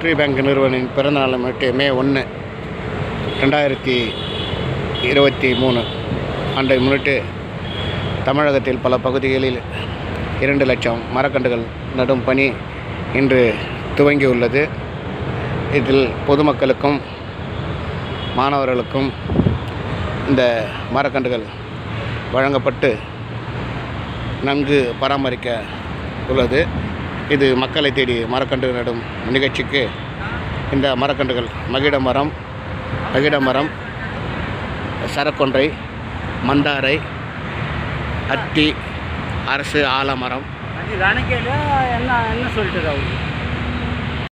rotary bank நிறுவனின் பிறந்த நாளை முன்னிட்டு மே ஒன்று ரெண்டாயிரத்தி இருபத்தி மூணு ஆண்டை முன்னிட்டு தமிழகத்தில் பல பகுதிகளில் இரண்டு லட்சம் மரக்கன்றுகள் நடும் பணி இன்று துவங்கியுள்ளது இதில் பொதுமக்களுக்கும் மாணவர்களுக்கும் இந்த மரக்கன்றுகள் வழங்கப்பட்டு நன்கு பராமரிக்க உள்ளது இது மக்களை தேடி மரக்கன்று நடும் நிகழ்ச்சிக்கு இந்த மரக்கன்றுகள் மகிட மரம் மகிட மரம் சரக்கொன்றை மந்தாரை அத்தி அரசு ஆலமரம் அது கணக்கையில் என்ன என்ன சொல்லிட்டு அவரு